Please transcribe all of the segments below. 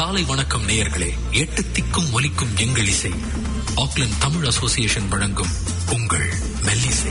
காலை வணக்கம் நேயர்களே எட்டு திக்கும் ஒலிக்கும் எங்கள் இசை ஆக்லாந்து தமிழ் அசோசியேஷன் வழங்கும் உங்கள் மெல்லிசை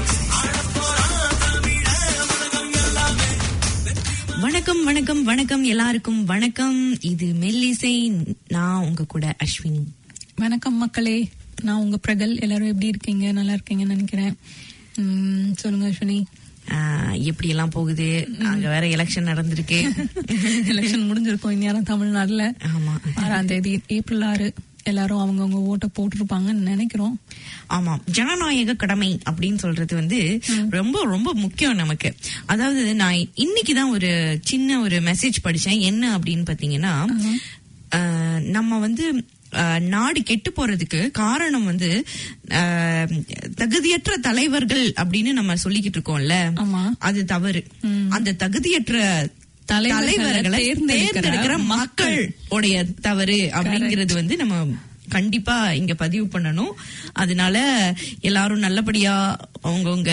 வணக்கம் வணக்கம் வணக்கம் எல்லாருக்கும் வணக்கம் இது மெல்லிசை நான் உங்க கூட அஸ்வினி வணக்கம் மக்களே நான் உங்க பிரகல் எல்லாரும் எப்படி இருக்கீங்க நல்லா இருக்கீங்கன்னு நினைக்கிறேன் உம், சொல்லுங்க அஸ்வினி ஆஹ், எப்படி எல்லாம் போகுது அங்க வேற எலெக்ஷன் நடந்திருக்கு எலெக்ஷன் முடிஞ்சிருக்கும் இந்நேரம் தமிழ்நாடுல ஆமா ஆறாம் தேதி ஏப்ரல் ஆறு எல்லாரும் அவங்கவுங்க ஓட்டை போட்டிருப்பாங்கன்னு நினைக்கிறோம் ஆமா ஜனநாயக கடமை அப்படின்னு சொல்றது வந்து ரொம்ப ரொம்ப முக்கியம் நமக்கு அதாவது நான் இன்னைக்குதான் ஒரு சின்ன ஒரு மெசேஜ் படிச்சேன் என்ன அப்படின்னு பாத்தீங்கன்னா ஆஹ், நம்ம வந்து ஆஹ், நாடு கெட்டு போறதுக்கு காரணம் வந்து ஆஹ், தகுதியற்ற தலைவர்கள் அப்படின்னு நம்ம சொல்லிக்கிட்டு இருக்கோம்ல ஆமா. அது தவறு அந்த தகுதியற்ற தலைவர்களை தலைவர்களை தேர்ந்தெடுக்கிற தேர்ந்தெடுக்கிற மக்கள் உடைய தவறு அப்படிங்கிறது வந்து நம்ம கண்டிப்பா இங்க பதிவு பண்ணணும் அதனால எல்லாரும் நல்லபடியா அவங்கவுங்க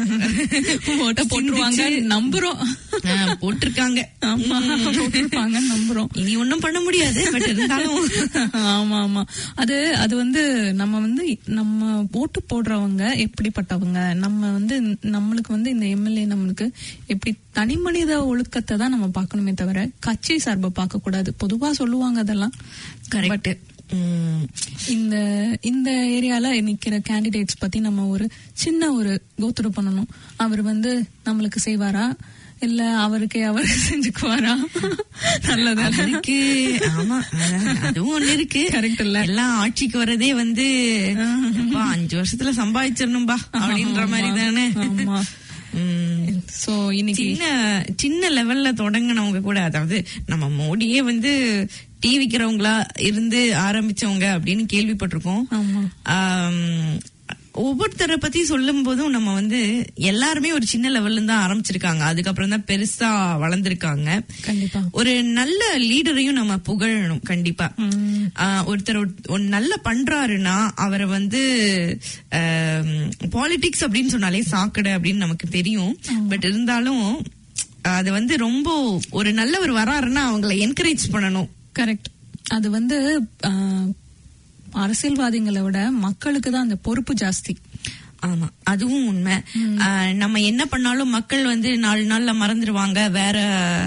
ஓட்டை போட்டுருவாங்க நம்புறோம் ஆஹ், போட்டிருக்காங்க ஆமா போட்டிருப்பாங்கன்னு நம்புறோம் இனி ஒண்ணும் பண்ண முடியாது பட் இருந்தாலும் ஆமா ஆமா அது அது வந்து நம்ம வந்து நம்ம ஓட்டு போடுறவங்க எப்படிப்பட்டவங்க நம்ம வந்து நம்மளுக்கு வந்து இந்த எம்எல்ஏ நம்மளுக்கு எப்படி தனி மனித ஒழுக்கத்தை தான் நம்ம பார்க்கணுமே தவிர கட்சி சார்பை பார்க்க கூடாது பொதுவா சொல்லுவாங்க அதெல்லாம் கரெக்ட் இந்த இந்த ஏரியால நிக்கிற கேண்டிடேட்ஸ் பத்தி நம்ம ஒரு சின்ன ஒரு கோத்துரு பண்ணணும் அவர் வந்து நம்மளுக்கு செய்வாரா இல்ல அவருக்கே அவர் செஞ்சுக்குவாரா நல்லதா அதுக்கு ஆமா அதான், அதுவும் ஒண்ணு இருக்கு Correct இல்ல? எல்லாம் ஆட்சிக்கு வரதே வந்து அப்பா, அஞ்சு வருஷத்துல சம்பாதிச்சிடணும்பா அப்படின்ற மாதிரி தானே ஆமா உம் சோ இன்னைக்கு சின்ன சின்ன லெவல்ல தொடங்கினவங்க கூட அதாவது நம்ம மோடியே வந்து டீ விக்கிறவங்களா இருந்து ஆரம்பிச்சவங்க அப்படின்னு கேள்விப்பட்டிருக்கோம் ஆமா ஆம், ஒவ்வொருத்தரை பத்தி சொல்லும் போதும் நம்ம வந்து எல்லாருமே ஒரு சின்ன லெவல்ல இருந்து தான் ஆரம்பிச்சிருக்காங்க அதுக்கப்புறம் தான் பெருசா வளர்ந்திருக்காங்க கண்டிப்பா ஒரு நல்ல லீடரையும் நம்ம புகழணும் கண்டிப்பா ஆஹ் ஒருத்தர் ஒரு- ஒரு நல்ல பண்றாருன்னா அவரை வந்து பாலிடிக்ஸ் அப்படின்னு சொன்னாலே சாக்கடை அப்படின்னு நமக்கு தெரியும் பட் இருந்தாலும் அது வந்து ரொம்ப ஒரு நல்லவர் வராருன்னா அவங்கள என்கரேஜ் பண்ணணும் கரெக்ட் அது வந்து ஆஹ், அரசியல்வாதிகளை விட மக்களுக்கு தான் அந்த பொறுப்பு ஜாஸ்தி ஆமா அதுவும் உண்மை ஆஹ் நம்ம என்ன பண்ணாலும் மக்கள் வந்து நாலு நாள்ல மறந்துடுவாங்க வேற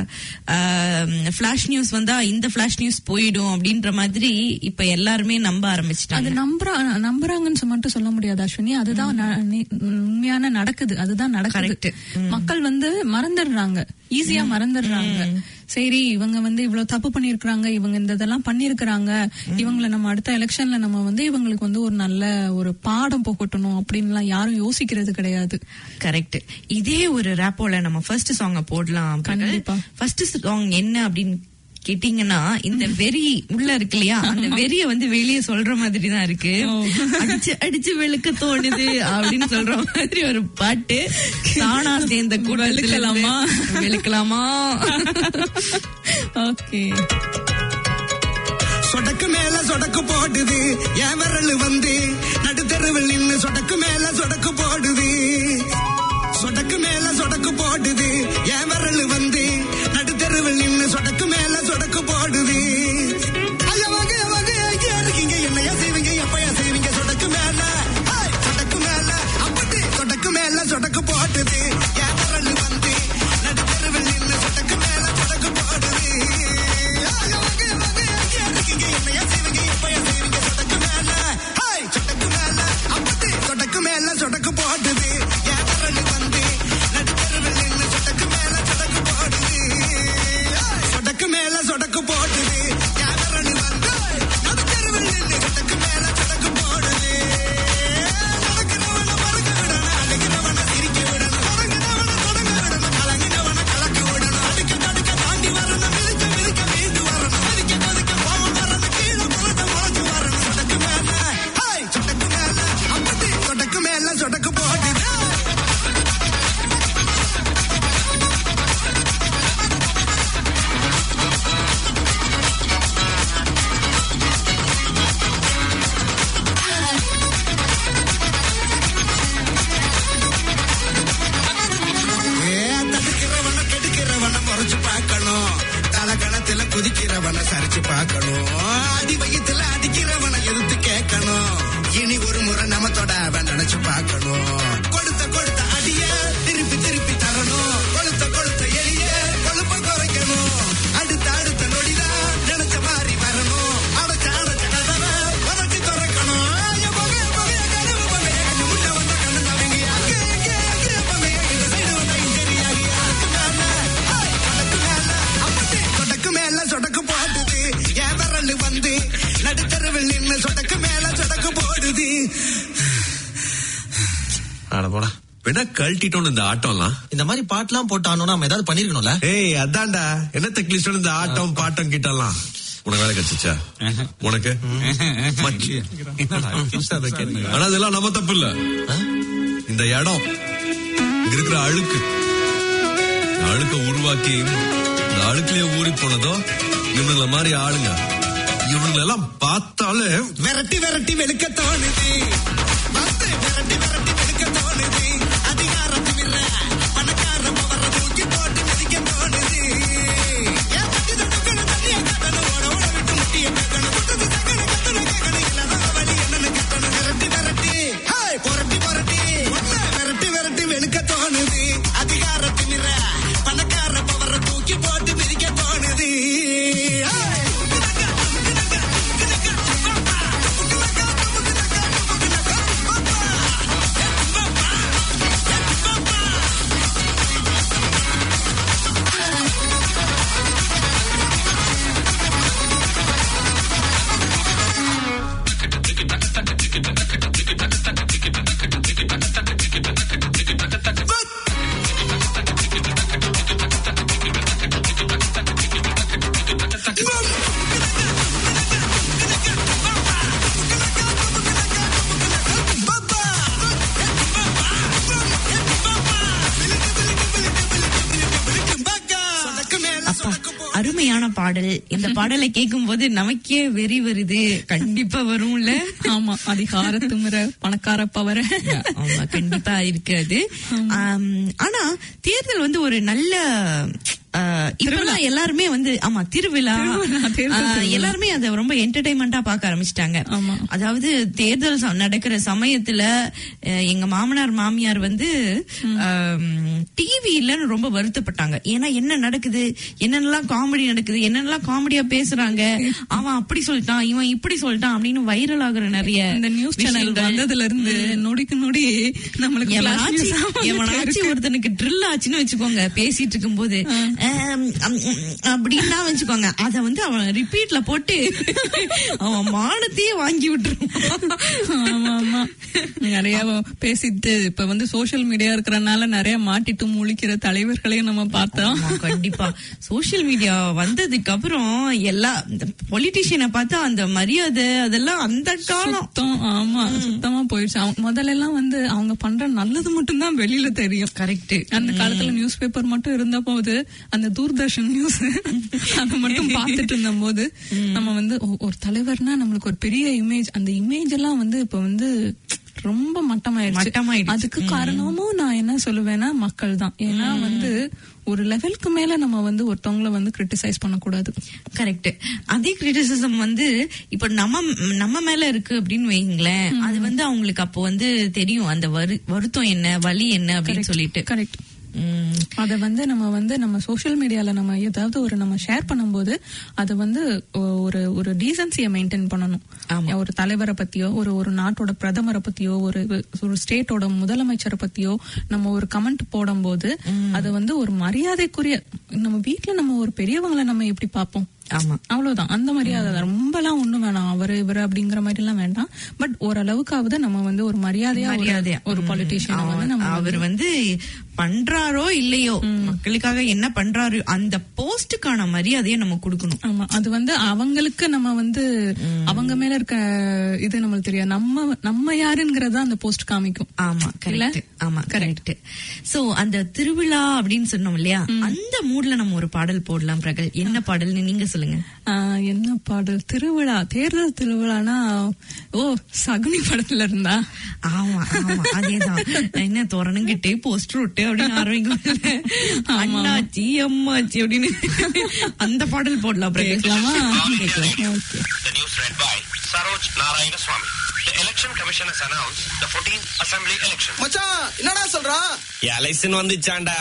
பிளாஷ் நியூஸ் வந்தா இந்த பிளாஷ் நியூஸ் போயிடும் அப்படின்ற மாதிரி இப்ப எல்லாருமே நம்ப அது ஆரம்பிச்சிட்டாங்க நம்புறா நம்புறாங்கன்னு மட்டும் சொல்ல முடியாது அஸ்வினி அதுதான் ந- நி- உண்மையான நடக்குது அதுதான் நடக்குது Correct. மக்கள் வந்து மறந்துடுறாங்க ஈஸியா மறந்துடுறாங்க சரி இவங்க வந்து இவ்வளவு தப்பு பண்ணிருக்காங்க இவங்க இந்த இதெல்லாம் பண்ணிருக்கிறாங்க இவங்கள நம்ம அடுத்த எலெக்ஷன்ல நம்ம வந்து இவங்களுக்கு வந்து ஒரு நல்ல ஒரு பாடம் புகட்டணும் அப்படின்லாம் யாரும் யோசிக்கிறது கிடையாது கரெக்ட் இதே ஒரு ரேப்போல நம்ம ஃபர்ஸ்ட் சாங்க போடலாம் கண்டிப்பா. ஃபர்ஸ்ட் சாங் என்ன அப்படின்னு கேட்டீங்கன்னா இந்த வெறி உள்ள இருக்கு இல்லையா அந்த வெறிய வந்து வெளியே சொல்ற மாதிரி தான் இருக்கு அடிச்சு அடிச்சு வெளுக்க தோணுது அப்படின்னு சொல்ற மாதிரி ஒரு பாட்டு தானா சேர்ந்த கூட்டத்துல வெளுக்கலாமா? இருந்து வெளுக்கலாமா ஓகே சொடக்கு மேல சொடக்கு போடுது என் விரல் வந்து நடுத்தெருவில் நின்னு சொடக்கு மேல சொடக்கு போடுது சொடக்கு மேல சொடக்கு போடுது என் விரல் வந்து நடுத்தெருவில் நின்னு சொடக்கு மேல சொடக்கு போடுது ஐயா வாங்க வாங்க ஐயா இருக்கீங்க என்னையா செய்வீங்க எப்பயா செய்வீங்க சொடக்கு மேல ஹேய், சொடக்கு மேல அப்படி சொடக்கு மேல சொடக்கு போடுது என் விரல் வந்து நடுத்தெருவில் நின்னு சொடக்கு மேல சொடக்கு போடுது ஐயா வாங்க வாங்க ஐயா இருக்கீங்க என்னையா செய்வீங்க எப்பயா செய்வீங்க சொடக்கு மேல ஹேய், சொடக்கு மேல அப்படி சொடக்கு மேல சொடக்கு போடுது என் விரல் வந்து நடுத்தெருவில் நின்னு சொடக்கு மேல குதிக்கிறவனை சரிச்சு பார்க்கணும் அடி வயித்துல அடிக்கிறவனை எதிர்த்து கேட்கணும் இனி ஒரு முறை நம்ம தொட அவன் நினைச்சு பார்க்கணும் கொடுத்த கொடுத்த அடிய திருப்பி திருப்பி தரணும் கொளுத்த கொளுத்த எளிய கொழுப்ப குறைக்கணும் அடுத்த அடுத்த நொடிதான் நினைச்ச மாதிரி வரணும் அடைச்ச அடைச்ச கதவை உதச்சி திறக்கணும் என் பொகைய பொகைய கனவு பொகைய கண்ணு முன்ன வந்த கண்ணு தவிங்க அங்கே அங்கே அங்கே பொகைய இந்த சைடு வந்த இன்ஜரியாகி அதுக்கு மேல ஹேய், அதுக்கு மேல அப்படி சொடக்கு மேல சொடக்கு போடுது என் விரல் வந்து நடுத்தருவில் நின்னு சொடக்கு மேல சொடக்கு போடுது அட போடா வேணா கழட்டிட்டோம் இந்த ஆட்டம்லாம் இந்த மாதிரி பாட்டுலாம் போட்டானோ நம்ம ஏதாவது பண்ணிருக்கணும்ல ஏய் அதான்டா என்ன தக்லிஸ்டோம் இந்த ஆட்டம் பாட்டம் கிட்டலாம் உனக்கு வேலை கிடைச்சிச்சா உனக்கு மச்சி. ஆனா அதெல்லாம் நம்ம தப்பு இல்ல இந்த இடம் இங்க இருக்கிற அழுக்கு இந்த அழுக்க உருவாக்கி இந்த அழுக்குலயே ஊறி போனதோ இவனுங்கள மாதிரி ஆளுங்க இவனுங்களை எல்லாம் பார்த்தாலே விரட்டி விரட்டி வெளுக்க தோணுது வந்து விரட்டி விரட்டி வெளுக்க தோணுது அதிகாரத்தில் இல்ல பணக்கார பவர தூக்கி போட்டு மிதிக்க தோணுது ஏன் தட்டி தடுக்கணும் தண்ணிய கட்டணும் ஓட ஓட விட்டு முட்டிய கேட்கணும் குட்டது தக்கணும் கத்தணும் கேட்கணும் இல்லாத வழி என்னன்னு கட்டணும் விரட்டி விரட்டி ஹேய், புரட்டி புரட்டி ஒண்ணு விரட்டி விரட்டி வெளுக்க தோணுது அதிகாரத்தில் இல்ல பணக்கார பவர தூக்கி போட்டு மிதிக்க தோணுது ஹேய். அப்பா அருமையான பாடல் இந்த பாடலை கேட்கும் போது நமக்கே வெறி வருது கண்டிப்பா வரும்ல ஆமா அதிகார திமிர பணக்கார பவர ஆமா கண்டிப்பா இருக்காது ஆம், ஆனா தேர்தல் வந்து ஒரு நல்ல ஆ, இப்பெல்லாம் எல்லாருமே வந்து ஆமா திருவிழா திருவிழா, தேர்தல் ஆ, திருவிழா. எல்லாருமே அதை ரொம்ப என்டர்டைன்மெண்டா பார்க்க ஆரம்பிச்சிட்டாங்க ஆமா. அதாவது தேர்தல் ச- நடக்கிற சமயத்துல அஹ், எங்க மாமனார் மாமியார் வந்து டிவில ரொம்ப வருத்தப்பட்டாங்க ஏன்னா என்ன நடக்குது என்னென்னலாம் காமெடி நடக்குது என்னென்னலாம் காமெடியா பேசுறாங்க அவன் அப்படி சொல்லிட்டான் இவன் இப்படி சொல்லிட்டான் அப்படின்னு வைரல் ஆகுற நிறைய இந்த நியூஸ் சேனல் விஷயங்கள். வந்ததுல இருந்து நொடிக்கு நொடி நம்மளுக்கு flash எவனாச்சும் news ஆ வந்துட்டே எவனாச்சும் இருக்கு. ஒருத்தனுக்கு ட்ரில் ஆச்சுன்னு வச்சுக்கோங்க பேசிட்டு இருக்கும்போது ஆம், அம், உம், அப்படின்னா வச்சுக்கோங்க அத வந்து அவன் ரிப்பீட்ல போட்டு அவன் மானத்தையே வாங்கி விட்டுருவான் ஆமா ஆமா நிறைய பேசிட்டு இப்ப வந்து சோஷியல் மீடியா இருக்கறனால நிறைய மாட்டிட்டு முழிக்கிற தலைவர்களையும் நம்ம பார்த்தோம் ஆமா, கண்டிப்பா சோசியல் மீடியா வந்ததுக்கு அப்புறம் எல்லா பொலிட்டிஷியனை பார்த்தா அந்த மரியாதை அதெல்லாம் அந்த காலம் சுத்தம் ஆமா சுத்தமா போயிடுச்சு அவங்க முதல்ல எல்லாம் வந்து அவங்க பண்ற நல்லது மட்டும் தான் வெளியில தெரியும் கரெக்ட் அந்த காலத்துல நியூஸ் பேப்பர் மட்டும் இருந்த போது அந்த தூர்தர்ஷன் நியூஸ் அதை மட்டும் பார்த்துட்டு இருந்த போது நம்ம வந்து ஒ- ஒரு தலைவர்னா நம்மளுக்கு ஒரு பெரிய இமேஜ் அந்த இமேஜ் எல்லாம் வந்து இப்ப வந்து ரொம்ப மட்டமாயிடுச்சு மட்டமாயிடுச்சு. அதுக்கு காரணமும் நான் என்ன சொல்லுவேன்னா மக்கள் தான் ஏன்னா வந்து ஒரு லெவலுக்கு மேல நம்ம வந்து ஒருத்தவங்கள வந்து கிரிட்டிசைஸ் பண்ணக்கூடாது கரெக்ட் அதே கிரிட்டிசிசம் வந்து இப்ப நம்ம நம்ம மேல இருக்கு அப்படின்னு வைங்களேன் அது வந்து அவங்களுக்கு அப்போ வந்து தெரியும் அந்த வரு- வருத்தம் என்ன வலி என்ன அப்படின்னு சொல்லிட்டு கரெக்ட் உம், அத வந்து நம்ம வந்து நம்ம சோஷியல் மீடியால நம்ம ஏதாவது ஒரு நம்ம ஷேர் பண்ணும்போது அது வந்து ஒ- ஒரு ஒரு டீசன்சியை மெயின்டைன் பண்ணணும் ஆமா. ஒரு தலைவரை பத்தியோ ஒரு ஒரு நாட்டோட பிரதமரை பத்தியோ ஒரு ஒரு ஸ்டேட்டோட முதலமைச்சரை பத்தியோ நம்ம ஒரு கமெண்ட் போடும்போது அது வந்து ஒரு மரியாதைக்குரிய நம்ம வீட்ல நம்ம ஒரு பெரியவங்களை நம்ம எப்படி பார்ப்போம் ஆமா அவ்வளவுதான் அந்த மரியாதை தான் ரொம்பலாம் ஒண்ணும் வேணாம் அவரு இவரு அப்படிங்கிற மாதிரி எல்லாம் வேண்டாம் பட் ஓரளவுக்காவது நம்ம வந்து ஒரு மரியாதையா ஒரு- மரியாதையா. ஒரு பொலிட்டீஷியனை வந்து நம்ம அவர் வந்து பண்றாரோ இல்லையோ மக்களுக்காக என்ன பண்றாரு அந்த போஸ்டுக்கான மரியாதையை நம்ம கொடுக்கணும் ஆமா அது வந்து அவங்களுக்கு நம்ம வந்து அவங்க மேல இருக்க இது நம்மளுக்கு தெரியாது நம்ம நம்ம யாருங்கிறத அந்த போஸ்ட் காமிக்கும் ஆமா இல்ல? கரெக்ட் ஆமா கரெக்ட் சோ அந்த திருவிழா அப்படின்னு சொன்னோம் இல்லையா அந்த மூட்ல நம்ம ஒரு பாடல் போடலாம் பிரகல் என்ன பாடல்னு நீங்க சொல்லுங்க சொல்லுங்க ஆஹ் என்ன பாடல் திருவிழா தேர்தல் திருவிழானா ஓ சகுனி படத்துல இருந்தா ஆமா ஆமா அதேதான் என்ன தோரணங்கிட்டே போஸ்டர் விட்டு அப்படின்னு ஆரம்பிக்கல அண்ணாச்சி அம்மாச்சி அப்படின்னு அந்த பாடல் போடலாம் அப்புறம் கேட்கலாமா கேட்கலாம் The news read by Saroj Narayana Swamy. The Election Commission has announced the 14th Assembly election. மச்சான் என்னடா சொல்றான் எலெக்ஷன் வந்துச்சாண்டா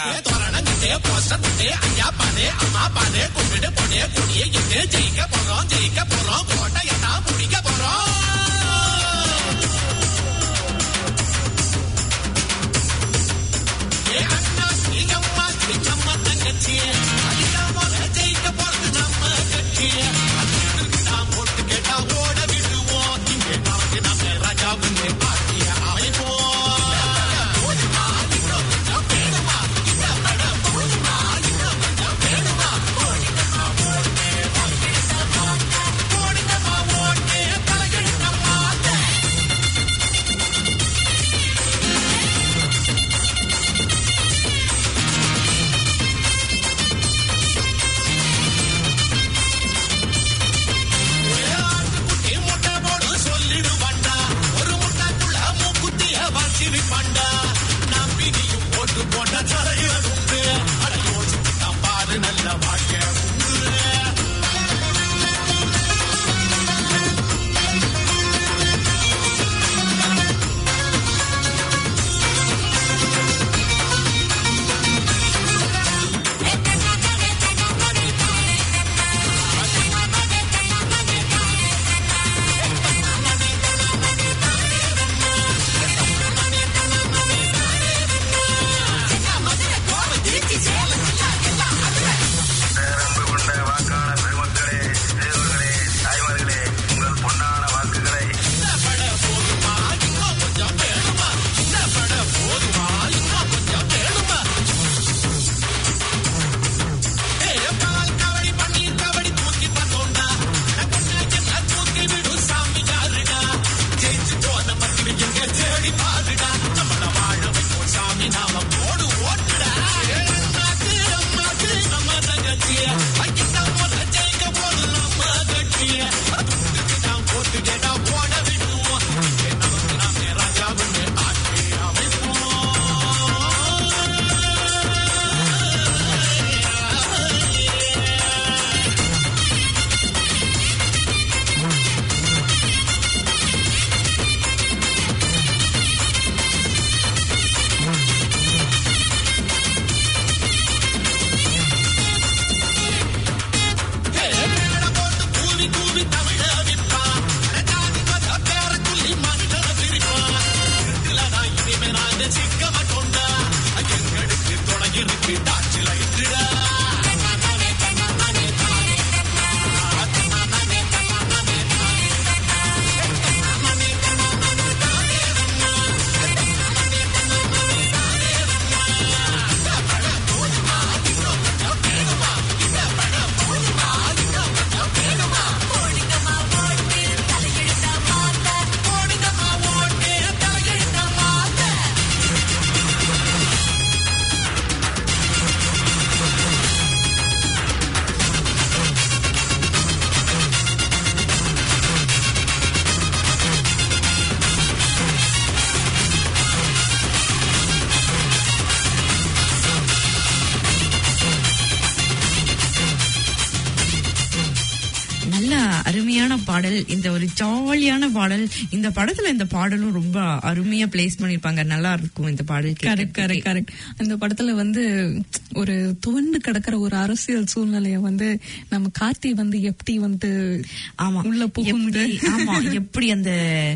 நல்ல அருமையான பாடல் இந்த ஒரு ஜாலியான பாடல் இந்த படத்துல இந்த பாடலும் ரொம்ப அருமையா பிளேஸ் பண்ணிருப்பாங்க நல்லா இருக்கும் இந்த பாடல் கரெக்ட் கரெக்ட் கரெக்ட் அந்த படத்துல வந்து ஒரு துவண்டு கிடக்கிற ஒரு அரசியல் சூழ்நிலைய வந்து நம்ம கார்த்தி வந்து எப்படி வந்து ஆமா உள்ள புகுந்து எப்படி- ஆமா எப்படி அந்த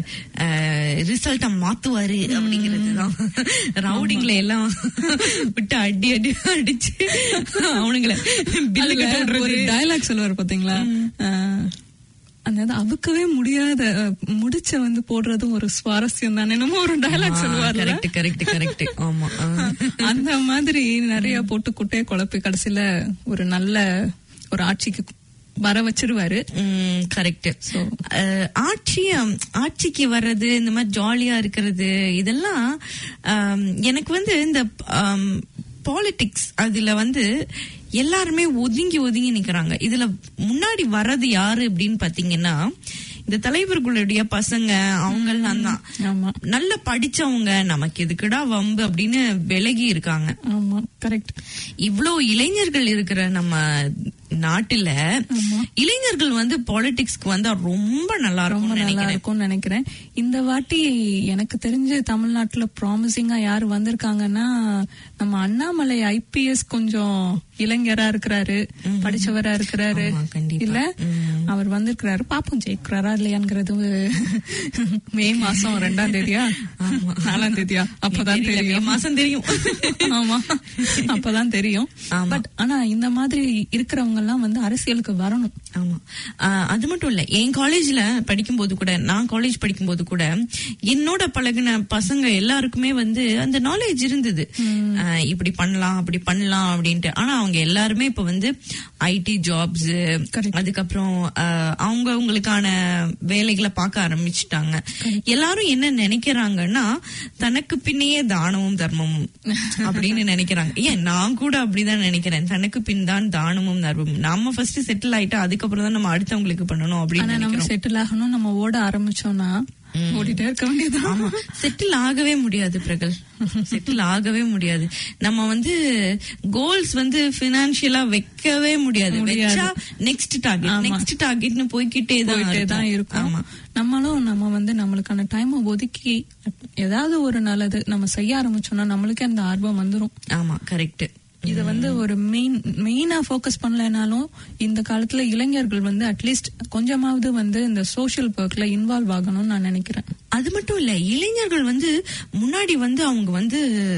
ரிசல்ட்ட மாத்துவாரு அப்படிங்கறதுதான் ரவுடிங்ல எல்லாம் விட்டு அடி அடி அடிச்சு அவனுங்கள பில்லு அதுல கட்ட ஒரு விடுறது. டயலாக் சொல்லுவாரு பாத்தீங்களா அஹ், அந்த இது அவுக்கவே முடியாத அஹ், முடிச்ச வந்து போடுறதும் ஒரு சுவாரஸ்யம் தானே என்னமோ ஒரு டயலாக் சொல்லுவாரு கரெக்ட் கரெக்ட் கரெக்ட் ஆமா ஆ. அந்த மாதிரி நிறைய போட்டு குட்டையை குழப்பி கடைசியில ஒரு நல்ல ஒரு ஆட்சிக்கு வர வச்சிருவாரு கரெக்ட் ஆட்சி அம், ஆட்சிக்கு வர்றது இந்த மாதிரி ஜாலியா இருக்கிறது இதெல்லாம் ஆம், எனக்கு வந்து இந்த பாலிடிக்ஸ் அதுல வந்து எல்லாருமே ஒதுங்கி ஒதுங்கி நிக்கிறாங்க இதுல முன்னாடி வர்றது யாரு அப்படின்னு பாத்தீங்கன்னா இந்த தலைவர்களுடைய பசங்க அவங்கெல்லாம் தான் ஆமா நல்ல படிச்சவங்க நமக்கு எதுக்குடா வம்பு அப்படின்னு விலகி இருக்காங்க ஆமா கரெக்ட் இவ்ளோ இளைஞர்கள் இருக்கிற நம்ம நாட்டுல இளைஞர்கள் வந்து பாலிடிக்ஸ்க்கு வந்தா ரொம்ப நல்லா ரொம்ப இருக்கும் நல்லா இருக்கும்னு நினைக்கிறேன் இந்த வாட்டி எனக்கு தெரிஞ்சு தமிழ்நாட்டுல ப்ராமிசிங்கா யாரு வந்திருக்காங்கன்னா நம்ம அண்ணாமலை ஐபிஎஸ் கொஞ்சம் இளைஞரா இருக்கிறாரு படிச்சவரா இருக்கிறாரு ஆமா, கண்டிப்பா. இல்ல அவர் வந்திருக்கிறாரு பாப்போம் ஜெயிக்கிறாரா இல்லையாங்கிறது மே மாசம் ரெண்டாம் தேதியா நாலாம் தேதியா அப்பதான் தெரியல, மே தெரியும் மாசம் தெரியும் ஆமா அப்பதான் தெரியும் ஆமா. பட் ஆனா இந்த மாதிரி இருக்கிறவங்க எல்லாம் வந்து அரசியலுக்கு வரணும் ஆமா ஆஹ் அது மட்டும் இல்ல என் காலேஜ்ல படிக்கும்போது கூட நான் காலேஜ் படிக்கும்போது கூட என்னோட பழகின பசங்க எல்லாருக்குமே வந்து அந்த நாலேஜ் இருந்தது ஆஹ் இப்படி பண்ணலாம் அப்படி பண்ணலாம் அப்படின்ட்டு ஆனா அவங்க எல்லாருமே இப்ப வந்து ஐடி ஜாப்ஸ் அதுக்கப்புறம் ஆஹ் அவங்க அவங்களுக்கான வேலைகளை பார்க்க ஆரம்பிச்சுட்டாங்க எல்லாரும் என்ன நினைக்கிறாங்கன்னா தனக்கு பின்னையே தானமும் தர்மமும் அப்படின்னு நினைக்கிறாங்க ஏன் நான் கூட அப்படிதான் நினைக்கிறேன் தனக்கு பின் தான் தானமும் தர்மமும் நம்ம ஃபர்ஸ்ட் செட்டில் ஆயிட்டா அதுக்கப்புறம் தான் நம்ம அடுத்தவங்களுக்கு பண்ணணும் அப்படின்னு ஆனா நம்ம நினைக்கிறோம் செட்டில் ஆகணும் நம்ம ஓட ஆரம்பிச்சோம்னா ஓடிட்டே இருக்க வேண்டியதுதான் ஆமா செட்டில் ஆகவே முடியாது பிரகல் செட்டில் ஆகவே முடியாது நம்ம வந்து கோல்ஸ் வந்து பினான்சியலா வைக்கவே முடியாது வச்சா நெக்ஸ்ட் டார்கெட் ஆமா. நெக்ஸ்ட் டார்கெட்னு போய்கிட்டே தான் போயிட்டே தான் இருக்கும். இருக்கும் ஆமா நம்மளும் நம்ம வந்து நம்மளுக்கான டைம் ஒதுக்கி ஏதாவது ஒரு நல்லது நம்ம செய்ய ஆரம்பிச்சோம்னா நம்மளுக்கே அந்த ஆர்வம் வந்துரும் ஆமா கரெக்ட் இத வந்து ஒரு மெயின் மெயினா ஃபோக்கஸ் பண்ணலைனாலும் இந்த காலத்துல இளைஞர்கள் வந்து அட்லீஸ்ட் கொஞ்சமாவது வந்து இந்த சோஷியல் ஒர்க்ல இன்வால்வ் ஆகணும்னு நான் நினைக்கிறேன் அது மட்டும் இல்ல இளைஞர்கள் வந்து முன்னாடி வந்து அவங்க வந்து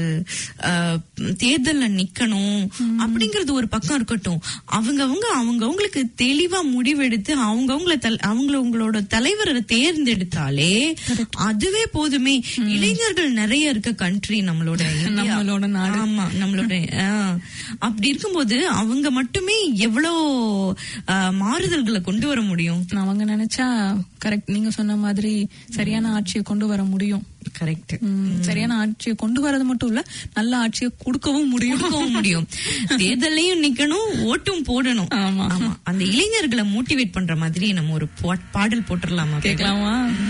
அஹ், தேர்தல்ல நிக்கணும் அப்படிங்கறது ஒரு பக்கம் இருக்கட்டும் அவங்க அவங்க அவங்க அவங்களுக்கு தெளிவா முடிவெடுத்து அவங்க அவங்கள அவங்கள உங்களோட தலைவரை தேர்ந்தெடுத்தாலே அதுவே போதுமே இளைஞர்கள் நிறைய இருக்க கண்ட்ரி நம்மளோட இந்தியா. நம்மளோட நாடு. ஆமா நம்மளோட ஆ. அப்படி இருக்கும்போது அவங்க மட்டுமே எவ்வளோ அஹ், மாறுதல்களை கொண்டு வர முடியும் அவங்க நினைச்சா கரெக்ட் நீங்க சொன்ன மாதிரி சரியான ஆட்சியை கொண்டு வர முடியும் கரெக்ட் ம், சரியான ஆட்சியை கொண்டு வரது மட்டும் இல்ல நல்ல ஆட்சியை கொடுக்கவும் முடியும் கொடுக்கவும் முடியும் தேர்தலையும் நிக்கணும் ஓட்டும் போடணும் ஆமா. ஆமா அந்த இளைஞர்களை மோட்டிவேட் பண்ற மாதிரி நம்ம ஒரு பா- பாடல் போட்டுடலாமா கேட்கலாமா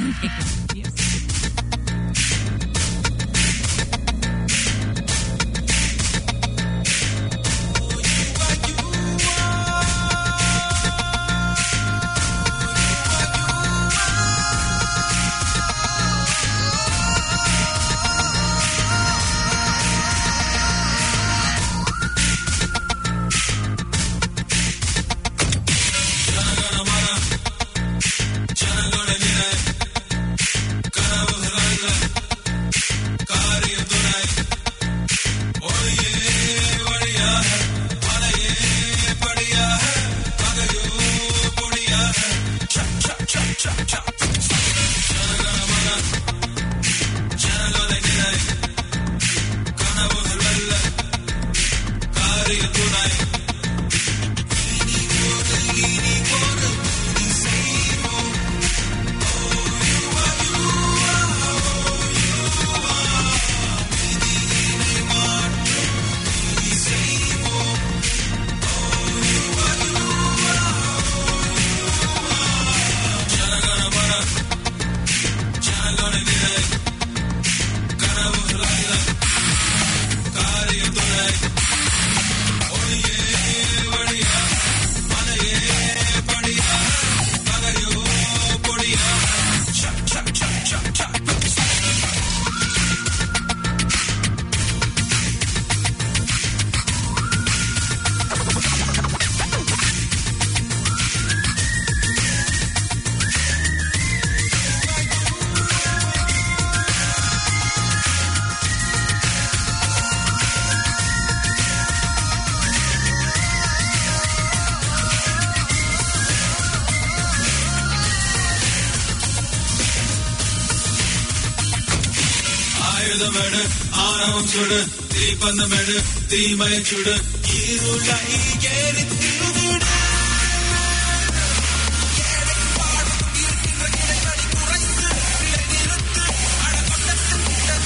ആയുധമെട് ആണവം ചുട് തീപ്പന്തമെട് തീമയ ചുട് ഇരുളായി കേറി തിരുവിട്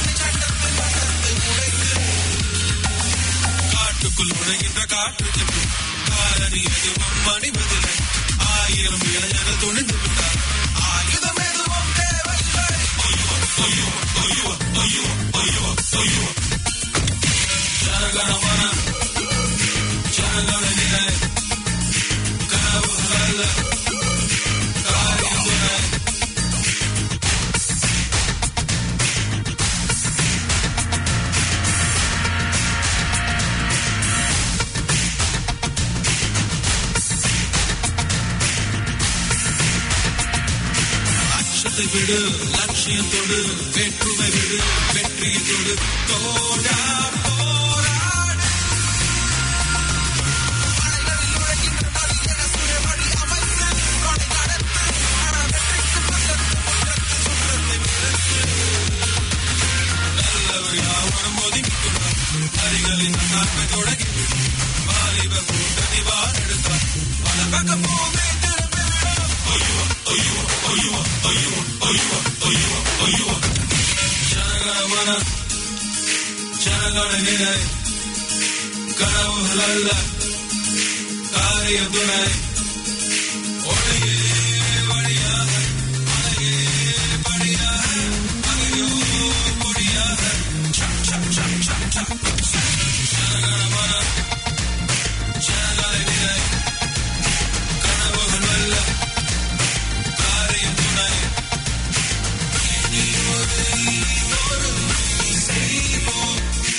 காட்டுக்குள் நுழைகின்ற காற்று செப்பு துணிந்து விட்டார் ஆயுதம் எதுவும் தேவையில்லை ஐயோ ஐயோ ஐயோ ஐயோ ஐயோ ஜனகணமன ஜனகண நிலை கனவுகள் அல்ல காரியம் துணை அச்சத்தை விடு லட்சியம் தொடு வேற்றுமை விடு வெற்றியை தொடு தோழா போராடு நல்லவர் யாவரும் ஒதுக்கிக்கொண்டார் அரிகளின் நன்மை தொடங்கி வாலிப கூட்டணி வாரெடுத்தார் பல பக்கம் பூமி திரும்பிவிடும் ஐயோ ஐயோ ஐயோ ஐயோ ஐயோ ஐயோ ஐயோ ஜனகணமன ஜனகண நிலை கனவுகள் அல்ல காரிய துணை ஒளியே வழியாக அழகே படியாக அகையோ பொடியாக சக் சக் சக் சக் சக் ஜனகணமன ஜனகண நிலை கனவுகள் அல்ல காரியம் துணை இனி ஒரு இன்னொரு செய்வோம்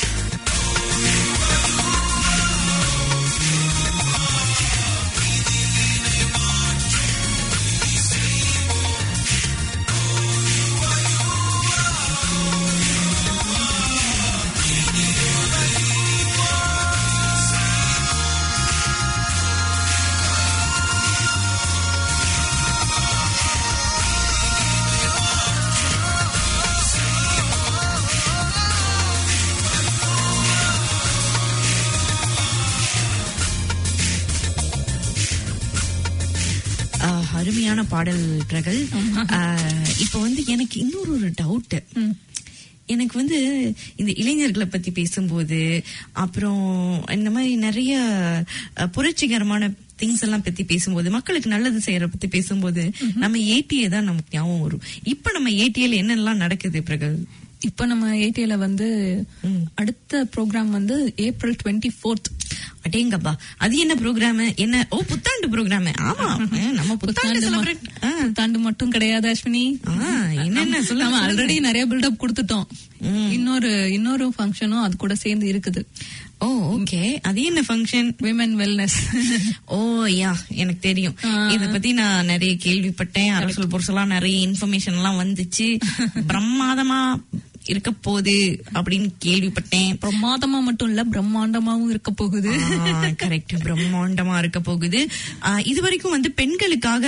ஆஹ், அருமையான பாடல்கள் ஆஹ், இப்ப வந்து எனக்கு இன்னொரு ஒரு டவுட் எனக்கு வந்து இந்த இளைஞர்களை பத்தி பேசும்போது அப்புறம் இந்த மாதிரி நிறைய அஹ், புரட்சிகரமான திங்ஸ் எல்லாம் பத்தி பேசும்போது மக்களுக்கு நல்லது செய்யற பத்தி பேசும்போது நம்ம ஏடிஏ தான் நமக்கு ஞாபகம் வரும் இப்ப நம்ம ஏடிஏல என்னெல்லாம் நடக்குது பிரகல் இப்ப நம்ம ஏடிஎல வந்து அடுத்த ப்ரோக்ராம் வந்து ஏப்ரல் டுவெண்ட்டி ஃபோர்த் அடேங்கப்பா அது என்ன ப்ரோக்ராம் என்ன ஓ புத்தாண்டு ப்ரோக்ராம் ஆமா அஹ், நம்ம புத்தாண்டு celebrate- ஆ. புத்தாண்டு மட்டும் கிடையாது அஸ்வினி ஆ, என்னென்ன சொல்லுங்க, நம்ம சொல்லுங்க. ஆல்ரெடி நிறைய பில்டப் கொடுத்துட்டோம் இன்னொரு இன்னொரு ஃபங்க்ஷனும் அது கூட சேர்ந்து இருக்குது ஓ ஓகே அது என்ன function women wellness oh yeah எனக்கு தெரியும் ஆ. இத பத்தி நான் நிறைய கேள்விப்பட்டேன் அரசல் பொருசலா நிறைய இன்ஃபர்மேஷன் எல்லாம் வந்துச்சு பிரம்மாதமா இருக்க போகுது அப்படின்னு கேள்விப்பட்டேன் பிரமாதமா மட்டும் இல்ல பிரம்மாண்டமாவும் இருக்க போகுது கரெக்ட் பிரம்மாண்டமா இருக்க போகுது ஆ, இது வரைக்கும் வந்து பெண்களுக்காக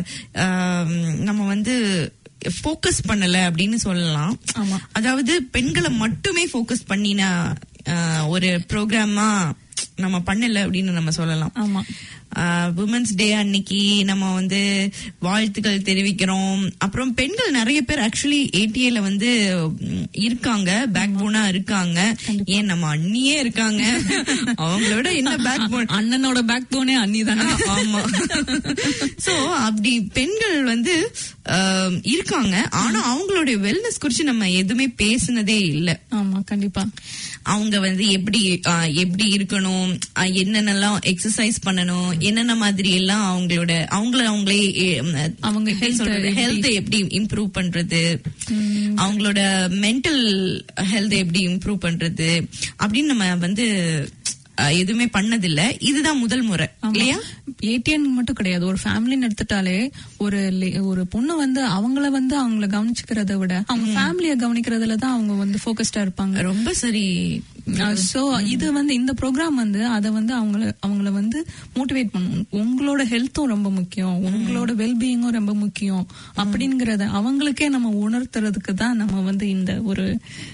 ஆம், நம்ம வந்து ஃபோக்கஸ் பண்ணல அப்படின்னு சொல்லலாம் ஆமா. அதாவது பெண்களை மட்டுமே ஃபோக்கஸ் பண்ணின ஆ, ஒரு ப்ரோக்ராமா நம்ம பண்ணல அப்படின்னு நம்ம சொல்லலாம் ஆமா உமன்ஸ் டே அன்னைக்கு நம்ம வந்து வாழ்த்துக்கள் தெரிவிக்கிறோம் அப்புறம் பெண்கள் நிறைய பேர் ஆக்சுவலி ஏடிஏல வந்து ம், இருக்காங்க பேக் போனா இருக்காங்க ஏன் நம்ம அண்ணியே இருக்காங்க அவங்கள விட என்ன பேக் போன் அண்ணனோட பேக் போனே அண்ணி தானே ஆமா சோ அப்படி பெண்கள் வந்து ஆம், இருக்காங்க ஆனா அவங்களுடைய வெல்னஸ் குறிச்சு நம்ம எதுவுமே பேசுனதே இல்ல ஆமா கண்டிப்பா அவங்க வந்து எப்படி ஆ, எப்படி இருக்கணும் ஆ, என்னென்னலாம் எக்ஸசைஸ் பண்ணணும் என்னென்ன மாதிரி எல்லாம் அவங்களோட அவங்கள அவங்களே அவங்க health சொல்றது எப்படி- ஹெல்த் எப்படி இம்ப்ரூவ் பண்றது அவங்களோட மென்டல் ஹெல்த் எப்படி இம்ப்ரூவ் பண்றது அப்படின்னு நம்ம வந்து ஆ, எதுவுமே பண்ணதில்ல இதுதான் முதல் முறை இல்லையா ஏடிஎன் மட்டும் கிடையாது ஒரு ஃபேமிலின்னு எடுத்துட்டாலே ஒரு லே- ஒரு பொண்ணு வந்து அவங்கள வந்து அவங்கள கவனிச்சுக்கிறத விட அவங்க ஃபேமிலிய கவனிக்கிறதுல தான் அவங்க வந்து ஃபோக்கஸ்டா இருப்பாங்க ரொம்ப சரி சோ இது வந்து இந்த ப்ரோக்ராம் வந்து அத வந்து அவங்கள அவங்கள வந்து மோட்டிவேட் பண்ணும் உங்களோட ஹெல்த்தும் ரொம்ப முக்கியம் உங்களோட வெல்பீயிங்கும் ரொம்ப முக்கியம் அப்படிங்கறத அவங்களுக்கே நம்ம உணர்த்துறதுக்கு தான் நம்ம வந்து இந்த ஒரு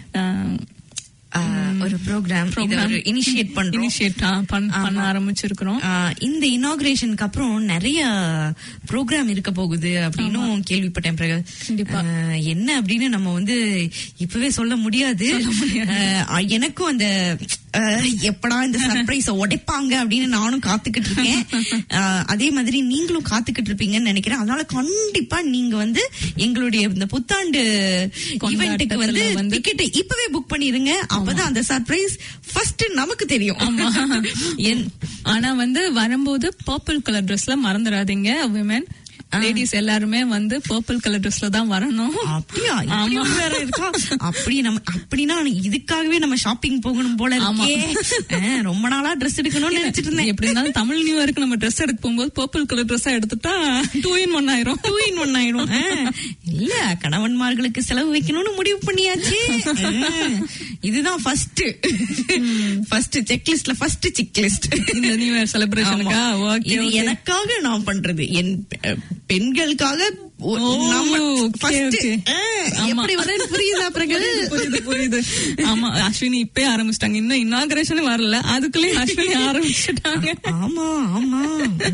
ஆ, ஒரு ப்ரோக்ராம் ஒரு இனிஷியேட் பண்றோம் இனிஷியேட் பண்ண ஆரம்பிச்சிருக்கிறோம் ஆ, இந்த இனாகிரேஷனுக்கு அப்புறம் நிறைய ப்ரோக்ராம் இருக்க போகுது அப்படின்னும் கேள்விப்பட்டேன் பிரகல் கண்டிப்பா. ஆ, என்ன அப்படின்னு நம்ம வந்து இப்பவே சொல்ல முடியாது ஆ, எனக்கும் அந்த அஹ், எப்படா இந்த சர்ப்ரைஸ உடைப்பாங்க அப்படின்னு நானும் காத்துக்கிட்டு இருக்கேன் அஹ், அதே மாதிரி நீங்களும் காத்துக்கிட்டு இருப்பீங்கன்னு நினைக்கிறேன் அதனால கண்டிப்பா நீங்க வந்து எங்களுடைய இந்த புத்தாண்டு ஈவெண்ட்டுக்கு வந்து கொண்டாட்டத்துல வந்து- டிக்கெட்டை இப்பவே புக் பண்ணிருங்க அப்பதான் அந்த சர்ப்ரைஸ் ஃபர்ஸ்ட் நமக்கு தெரியும் ஆமா என்- ஆனா வந்து வரும்போது பர்பிள் கலர் ட்ரெஸ்ல மறந்துடாதீங்க விமன் லேடிஸ் எல்லாருமே வந்து பர்பிள் கலர் ட்ரெஸ்ல தான் வரணும் அப்படியா இப்படி ஒரு வேற இருக்கா அப்படி நம்ம அப்படின்னா இதுக்காகவே நம்ம ஷாப்பிங் போகணும் போல இருக்கே அஹ், ரொம்ப நாளா ட்ரெஸ் எடுக்கணும்னு நினைச்சிட்டு இருந்தேன் எப்படி இருந்தாலும் தமிழ் நியூ இயர்க்கு நம்ம ட்ரெஸ் எடுக்க போகும்போது பர்பிள் கலர் ட்ரெஸ்ஸா எடுத்துட்டா டூ இன் ஒன் ஆயிரும் டூ இன் ஒன் ஆயிடும் அஹ், இல்ல கணவன்மார்களுக்கு செலவு வைக்கணும்னு முடிவு பண்ணியாச்சு அஹ், இதுதான் ஃபர்ஸ்ட் ஃபர்ஸ்ட் செக்லிஸ்ட்ல ஃபர்ஸ்ட் செக்லிஸ்ட் இந்த நியூ இயர் செலிப்ரேஷனுக்கா ஓகே இது எனக்காக நான் பண்றது என் பெ- பெண்களுக்காக ஒ- ஓ, நம்ம okay, first, okay. அஹ், ஆமா. எப்படி வரேன்னு புரியுதா பிரகல் புரியுது புரியுது ஆமா அஸ்வினி இப்பே ஆரம்பிச்சிட்டாங்க இன்னும் இனாகரேஷன் வரல அதுக்குள்ளே அஸ்வினி ஆரம்பிச்சிட்டாங்க ஆமா ஆமா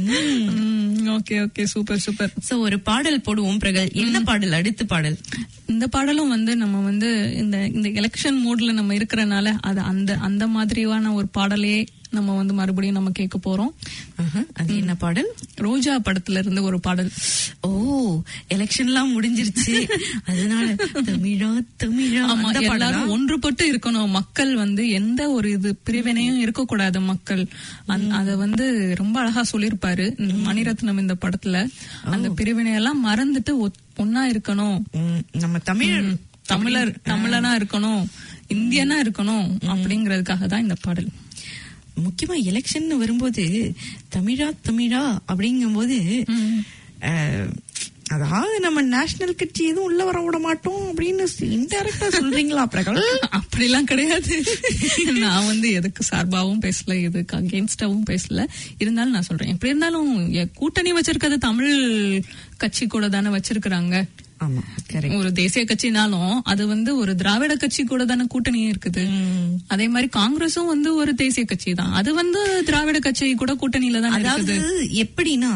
okay okay super super so ஒரு பாடல் போடுவோம் பிரகல் என்ன பாடல் அடுத்த பாடல் இந்த பாடலும் வந்து நம்ம வந்து இந்த இந்த எலெக்ஷன் மோட்ல நம்ம இருக்கிறனால அது அந்த அந்த மாதிரியான ஒரு பாடலே நம்ம வந்து மறுபடியும் நம்ம கேட்க போறோம் ஆஹா, அது என்ன பாடல் ரோஜா படத்துல இருந்து ஒரு பாடல் ஓ எலெக்ஷன்லாம் முடிஞ்சிருச்சு அதனால தமிழா தமிழா ஆமா அந்த பாடலா எல்லாரும் ஒன்றுபட்டு இருக்கணும் மக்கள் வந்து எந்த ஒரு இது பிரிவினையும் இருக்கக்கூடாது மக்கள் அந்த- அத வந்து ரொம்ப அழகா சொல்லியிருப்பாரு மணிரத்னம் இந்த படத்துல அந்த பிரிவினை எல்லாம் மறந்துட்டு ஒத்- ஒன்னா இருக்கணும் ம், நம்ம தமிழ் தமிழர் தமிழனா இருக்கணும் இந்தியனா இருக்கணும் அப்படிங்கறதுக்காக தான் இந்த பாடல் முக்கியமா எலெக்ஷன் வரும்போது தமிழா தமிழா அப்படிங்கும்போது அஹ், அதாவது நம்ம நேஷனல் கட்சி எதுவும் உள்ள வர விட மாட்டோம் அப்படின்னு இன்டெரக்டா சொல்றீங்களா பிரகல் அப்படிலாம் கிடையாது நான் வந்து எதுக்கு சார்பாவும் பேசல எதுக்கு அகேன்ஸ்டாவும் பேசல இருந்தாலும் நான் சொல்றேன் எப்படி இருந்தாலும் எ- கூட்டணி வச்சிருக்கிறது தமிழ் கட்சி கூட தானே வச்சிருக்கிறாங்க ஆமா கரெக்ட் ஒரு தேசிய கட்சினாலும் அது வந்து ஒரு திராவிட கட்சி கூட தானே கூட்டணியே இருக்குது அதே மாதிரி காங்கிரஸும் வந்து ஒரு தேசிய கட்சி தான் அது வந்து திராவிட கட்சி கூட கூட்டணியில தான் அதாவது இருக்குது எப்படின்னா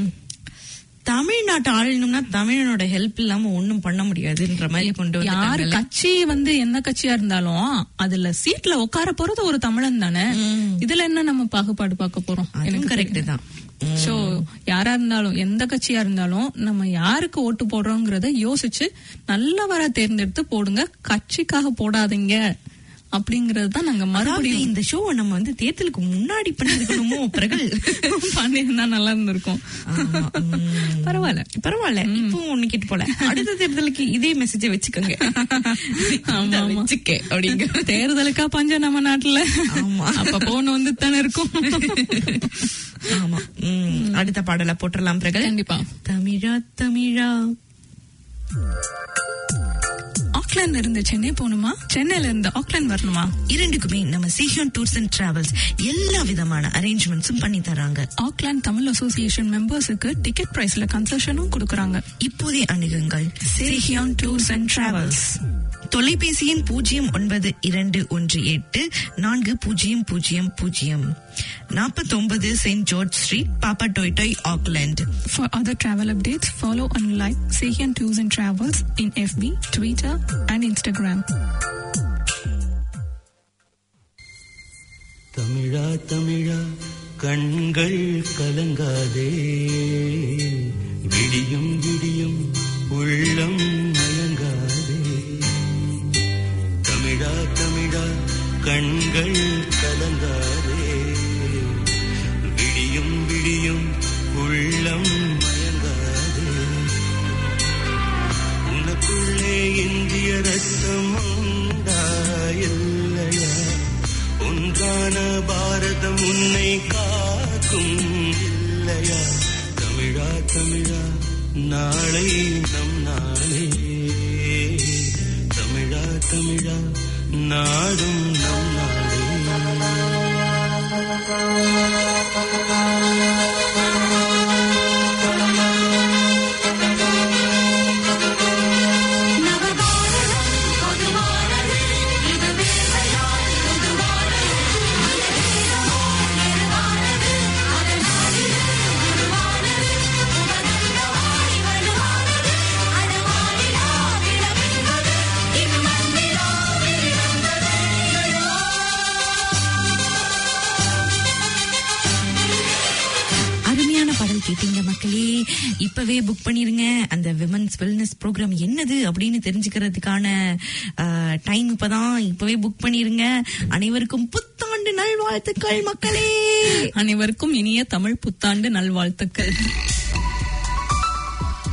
தமிழ்நாட்டை ஆளணும்னா தமிழனோட ஹெல்ப் இல்லாம ஒண்ணும் பண்ண முடியாதுன்ற மாதிரி கொண்டு யார் வந்துட்டாங்கல்ல. கட்சி வந்து எந்த கட்சியா இருந்தாலும் அதுல சீட்ல உட்கார போறது ஒரு தமிழன் தானே இதுல என்ன நம்ம பாகுபாடு பார்க்க போறோம் அதுவும் கரெக்ட் தான் சோ யாரா இருந்தாலும் எந்த கட்சியா இருந்தாலும் நம்ம யாருக்கு ஓட்டு போடுறோங்கிறத யோசிச்சு நல்லவரா தேர்ந்தெடுத்து போடுங்க கட்சிக்காக போடாதீங்க அப்படிங்கறது தான் நாங்க அதாவது மறுபடியும் இந்த ஷோ நம்ம வந்து தேர்தலுக்கு முன்னாடி பண்ணிருக்கணுமோ பிரகல் பண்ணியிருந்தா நல்லா இருந்திருக்கும் ஆமா, உம். பரவாயில்ல பரவாயில்ல இப்போ ஒண்ணு கிட்ட போல அடுத்த தேர்தலுக்கு இதே மெசேஜ வச்சுக்கோங்க ஆமா, இந்தா ஆமா. வச்சுக்க அப்படிங்க தேர்தலுக்கா பஞ்சம் நம்ம நாட்டுல ஆமா. அப்ப போன வந்து தானே இருக்கும் ஆமா உம். அடுத்த பாடல போட்டுடலாம் பிரகல் கண்டிப்பா தமிழா தமிழா ஆக்லாண்ட்ல இருந்து சென்னை போகணுமா சென்னையில இருந்து ஆக்லாண்ட் வரணுமா இரண்டுக்குமே நம்ம சிஹியோன் டூர்ஸ் அண்ட் டிராவல்ஸ் எல்லா விதமான அரேஞ்ச்மெண்ட்ஸும் பண்ணி தராங்க ஆக்லாண்ட் தமிழ் அசோசியேஷன் மெம்பர்ஸுக்கு டிக்கெட் பிரைஸ்ல கன்செஷனும் கொடுக்கறாங்க இப்போதே அணுகுங்கள் சேஹியான் டூர்ஸ் அண்ட் டிராவல்ஸ் தொலைபேசி எண் பூஜ்ஜியம் ஒன்பது இரண்டு ஒன்று எட்டு நான்கு பூஜ்ஜியம் பூஜ்ஜியம் பூஜ்ஜியம் நாற்பத்தொன்பது Saint George street Papatoetoe Auckland For other travel updates, follow and like Sahian Tours and Travels in FB, Twitter, and Instagram. தமிழா தமிழா கண்கள் கலங்காதே விடியும் விடியும் உள்ளம் மயங்காதே தமிழா தமிழா கண்கள் கலங்காதே விடியும் விடியும் உள்ளம் மயங்காதே உனக்குள்ளே இந்திய ரத்தம் உண்டா இல்லையா ஒன்றான பாரதம் உன்னை காக்கும் இல்லையா தமிழா தமிழா நாளை நம் நாளே தமிழா தமிழா நாடும் நம் நாளே இப்பவே புக் பண்ணிருங்க அந்த விமன்ஸ் வெல்னஸ் ப்ரோக்ராம் என்னது அப்படின்னு தெரிஞ்சுக்கிறதுக்கான டைம் இப்பதான் இப்பவே புக் பண்ணிருங்க அனைவருக்கும் புத்தாண்டு நல்வாழ்த்துக்கள் மக்களே அனைவருக்கும் இனிய தமிழ் புத்தாண்டு நல்வாழ்த்துக்கள்